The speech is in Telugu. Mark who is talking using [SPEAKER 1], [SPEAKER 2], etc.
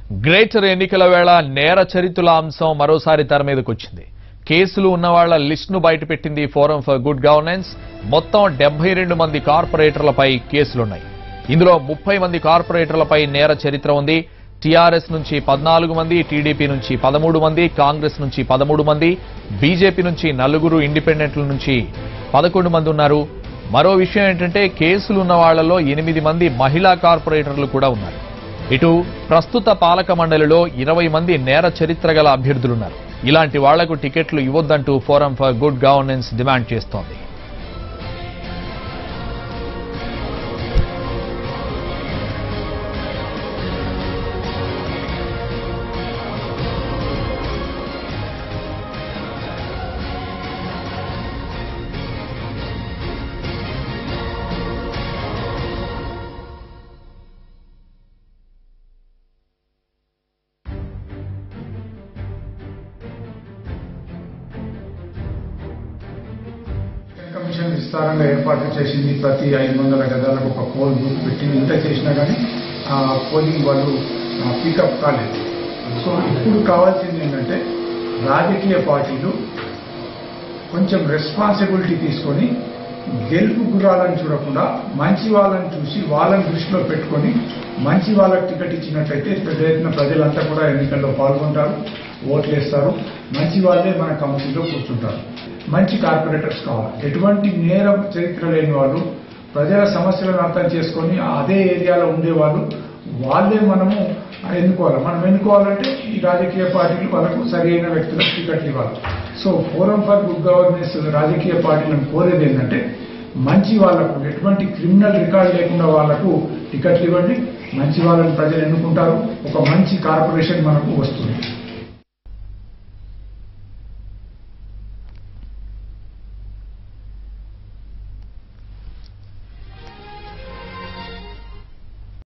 [SPEAKER 1] గ్రేటర్ ఎన్నికల వేళ నేర చరిత్రల అంశం మరోసారి తెర మీదకు వచ్చింది కేసులు ఉన్న వాళ్ల లిస్టును బయటపెట్టింది ఫోరం ఫర్ గుడ్ గవర్నెన్స్ మొత్తం డెబ్బై రెండు మంది కార్పొరేటర్లపై కేసులున్నాయి ఇందులో ముప్పై మంది కార్పొరేటర్లపై నేర చరిత్ర ఉంది టీఆర్ఎస్ నుంచి పద్నాలుగు మంది టీడీపీ నుంచి పదమూడు మంది కాంగ్రెస్ నుంచి పదమూడు మంది బీజేపీ నుంచి నలుగురు ఇండిపెండెంట్ల నుంచి పదకొండు మంది ఉన్నారు మరో విషయం ఏంటంటే కేసులు ఉన్న వాళ్లలో ఎనిమిది మంది మహిళా కార్పొరేటర్లు కూడా ఉన్నారు ఇటు ప్రస్తుత పాలక మండలిలో ఇరవై మంది నేర చరిత్ర గల అభ్యర్థులున్నారు ఇలాంటి వాళ్లకు టికెట్లు ఇవ్వొద్దంటూ forum for good governance demand చేస్తోంది
[SPEAKER 2] ఎలక్షన్ కమిషన్ విస్తారంగా ఏర్పాటు చేసింది ప్రతి ఐదు వందల గదాలకు ఒక పోల్ బూత్ పెట్టింది ఇంత చేసినా కానీ ఆ పోలింగ్ వాళ్ళు పికప్ కాలేదు సో ఇప్పుడు కావాల్సింది ఏంటంటే రాజకీయ పార్టీలు కొంచెం రెస్పాన్సిబిలిటీ తీసుకొని గెలుపు గురాలను చూడకుండా మంచి వాళ్ళని చూసి వాళ్ళని దృష్టిలో పెట్టుకొని మంచి వాళ్ళకి టికెట్ ఇచ్చినట్లయితే పెద్ద ఎత్తున ప్రజలంతా కూడా ఎన్నికల్లో పాల్గొంటారు ఓట్లు వేస్తారు మంచి వాళ్ళే మన కమిటీలో కూర్చుంటారు మంచి కార్పొరేటర్స్ కావాలి ఎటువంటి నేర చరిత్ర లేని వాళ్ళు ప్రజల సమస్యలను అర్థం చేసుకొని అదే ఏరియాలో ఉండేవాళ్ళు వాళ్ళే మనము ఎన్నుకోవాలి మనం ఎన్నుకోవాలంటే ఈ రాజకీయ పార్టీలు వాళ్ళకు సరైన వ్యక్తులకు టికెట్లు ఇవ్వాలి so forum for good governance రాజకీయ పార్టీలను కోరేది ఏంటంటే మంచి వాళ్లకు ఎటువంటి క్రిమినల్ రికార్డు లేకుండా వాళ్లకు టికెట్లు ఇవ్వండి మంచి వాళ్ళని ప్రజలు ఎన్నుకుంటారు ఒక మంచి కార్పొరేషన్ మనకు వస్తుంది